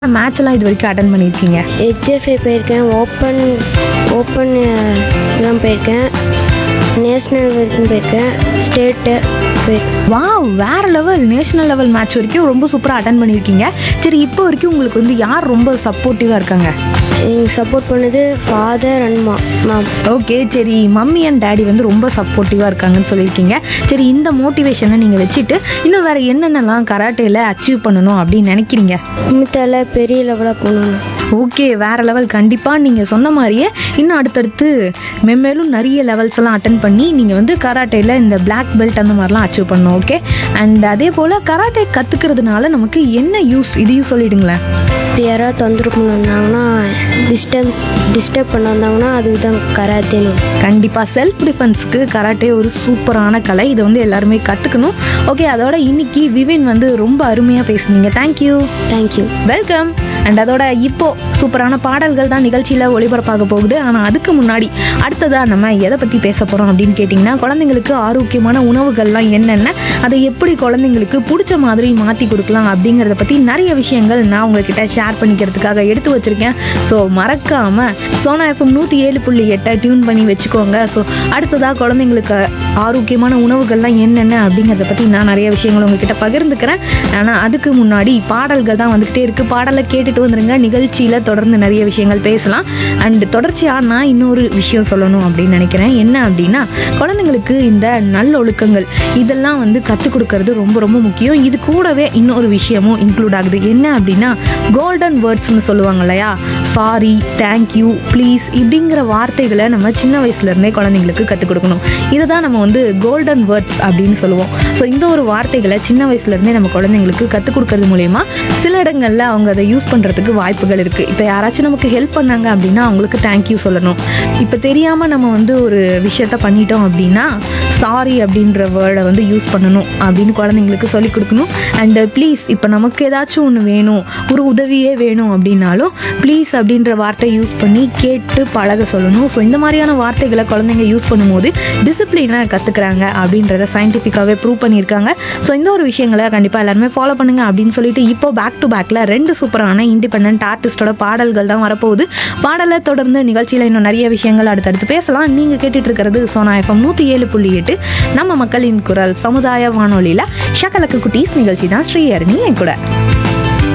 match எல்லாம் இது வரைக்கும் அட்டன் பண்ணியிருக்கீங்க ஹெச்எஃப்ஐ போயிருக்கேன் ஓப்பன் ஓப்பன் எல்லாம் போயிருக்கேன் நேஷ்னல் வரைக்கும் போயிருக்கேன் ஸ்டேட்டு போயிருக்கேன் வாவ் வேற லெவல் நேஷனல் லெவல் மேட்ச் வரைக்கும் ரொம்ப சூப்பராக அட்டன் பண்ணியிருக்கீங்க சரி இப்போ வரைக்கும் உங்களுக்கு வந்து யார் ரொம்ப சப்போர்ட்டிவாக இருக்காங்க எனக்கு சப்போர்ட் பண்ணது ஃபாதர் அண்ட் மா மேம் ஓகே சரி மம்மி அண்ட் டேடி வந்து ரொம்ப சப்போர்ட்டிவாக இருக்காங்கன்னு சொல்லியிருக்கீங்க சரி இந்த மோட்டிவேஷனை நீங்கள் வச்சுட்டு இன்னும் வேறு என்னென்னலாம் கராட்டேல அச்சீவ் பண்ணணும் அப்படின்னு நினைக்கிறீங்க குமித்தால பெரிய லெவலாக போகணும் ஓகே வேற லெவல் கண்டிப்பாக நீங்கள் சொன்ன மாதிரியே இன்னும் அடுத்தடுத்து மென்மேலும் நிறைய லெவல்ஸ் எல்லாம் அட்டன் பண்ணி நீங்கள் வந்து கராட்டேல இந்த பிளாக் பெல்ட் அந்த மாதிரிலாம் அச்சீவ் பண்ணணும் ஓகே அண்ட் அதே போல் கராட்டே கற்றுக்கிறதுனால நமக்கு என்ன யூஸ் இதையும் சொல்லிடுங்களேன் இப்படி யாராவது தொந்தரவு பண்ண வந்தாங்கன்னா டிஸ்டர்ப் டிஸ்டர்ப் பண்ண வந்தாங்கன்னா அதுக்கு தான் கராத்தேன்னு கண்டிப்பாக செல்ஃப் டிஃபென்ஸ்க்கு கராட்டே ஒரு சூப்பரான கலை இதை வந்து எல்லாருமே கற்றுக்கணும் ஓகே அதோட இன்னைக்கு விவின் வந்து ரொம்ப அருமையாக பேசுனீங்க தேங்க்யூ தேங்க்யூ வெல்கம் அண்ட் அதோட இப்போ சூப்பரான பாடல்கள் தான் நிகழ்ச்சியில் ஒளிபரப்பாக போகுது ஆனால் அதுக்கு முன்னாடி அடுத்ததாக நம்ம எதை பற்றி பேச போகிறோம் அப்படின்னு கேட்டிங்கன்னா குழந்தைங்களுக்கு ஆரோக்கியமான உணவுகள்லாம் என்னென்ன அதை எப்படி குழந்தைங்களுக்கு பிடிச்ச மாதிரி மாற்றி கொடுக்கலாம் அப்படிங்கிறத பற்றி நிறைய விஷயங்கள் நான் உங்ககிட்ட ஷேர் பண்ணிக்கிறதுக்காக எடுத்து வச்சுருக்கேன் ஸோ மறக்காமல் சோனா எஃப்எம் நூற்றி ஏழு புள்ளி எட்டை டியூன் பண்ணி வச்சுக்கோங்க ஸோ அடுத்ததாக குழந்தைங்களுக்கு ஆரோக்கியமான உணவுகள்லாம் என்னென்ன அப்படிங்கிறத பற்றி நான் நிறைய விஷயங்கள் உங்ககிட்ட பகிர்ந்துக்கிறேன் ஆனால் அதுக்கு முன்னாடி பாடல்கள் தான் வந்துக்கிட்டே இருக்குது பாடலை கேட்டுட்டு வந்துருங்க நிகழ்ச்சியில் தொடர்ந்து நிறைய விஷயங்கள் பேசலாம் அண்ட் தொடர்ச்சியாக நான் இன்னொரு விஷயம் சொல்லணும் அப்படின்னு நினைக்கிறேன் என்ன அப்படின்னா குழந்தைங்களுக்கு இந்த நல்லொழுக்கங்கள் இதெல்லாம் வந்து கற்றுக் கொடுக்கறது ரொம்ப ரொம்ப முக்கியம் இது கூடவே இன்னொரு விஷயமும் இன்க்ளூட் ஆகுது என்ன அப்படின்னா கோல்டன் வேர்ட்ஸ்னு சொல்லுவாங்க இல்லையா சாரி தேங்க்யூ ப்ளீஸ் இப்படிங்கிற வார்த்தைகளை நம்ம சின்ன வயசுலேருந்தே குழந்தைங்களுக்கு கற்றுக் கொடுக்கணும் இதை தான் நம்ம வந்து கோல்டன் வேர்ட்ஸ் அப்படின்னு சொல்லுவோம் ஸோ இந்த ஒரு வார்த்தைகளை சின்ன வயசுலேருந்தே நம்ம குழந்தைங்களுக்கு கற்றுக் கொடுக்கறது மூலயமா சில இடங்களில் அவங்க அதை யூஸ் பண்ணுறதுக்கு வாய்ப்புகள் இருக்குது இப்போ யாராச்சும் நமக்கு ஹெல்ப் பண்ணாங்க அப்படின்னா அவங்களுக்கு தேங்க்யூ சொல்லணும் இப்போ தெரியாமல் நம்ம வந்து ஒரு விஷயத்த பண்ணிட்டோம் அப்படின்னா சாரி அப்படின்ற வேர்டை வந்து யூஸ் பண்ணணும் அப்படின்னு குழந்தைங்களுக்கு சொல்லிக் கொடுக்கணும் அண்டு ப்ளீஸ் இப்போ நமக்கு ஏதாச்சும் ஒன்று வேணும் ஒரு உதவியே வேணும் அப்படின்னாலும் ப்ளீஸ் அப்படின்ற வார்த்தை யூஸ் பண்ணி கேட்டு பழக சொல்லணும் ஸோ இந்த மாதிரியான வார்த்தைகளை குழந்தைங்க யூஸ் பண்ணும்போது டிசிப்ளினை கற்றுக்குறாங்க அப்படின்றத சயின்டிஃபிக்காகவே ப்ரூவ் பண்ணியிருக்காங்க ஸோ இந்த ஒரு விஷயங்களை கண்டிப்பாக எல்லாருமே ஃபாலோ பண்ணுங்க அப்படின்னு சொல்லிட்டு இப்போ பேக் டு பேக்கில் ரெண்டு சூப்பரான இண்டிபெண்ட் ஆர்டிஸ்டோட பாடல்கள் தான் வரப்போகுது பாடலை தொடர்ந்து நிகழ்ச்சியில் இன்னும் நிறைய விஷயங்கள் அடுத்தடுத்து பேசலாம் நீங்கள் கேட்டுட்டு இருக்கிறது சோனா எஃப்எம் நூற்றி ஏழு புள்ளி எட்டு நம்ம மக்களின் குரல் சமுதாய வானொலியில் ஷக்கலக்கு குட்டீஸ் நிகழ்ச்சி தான் ஸ்ரீஹரணி என் கூட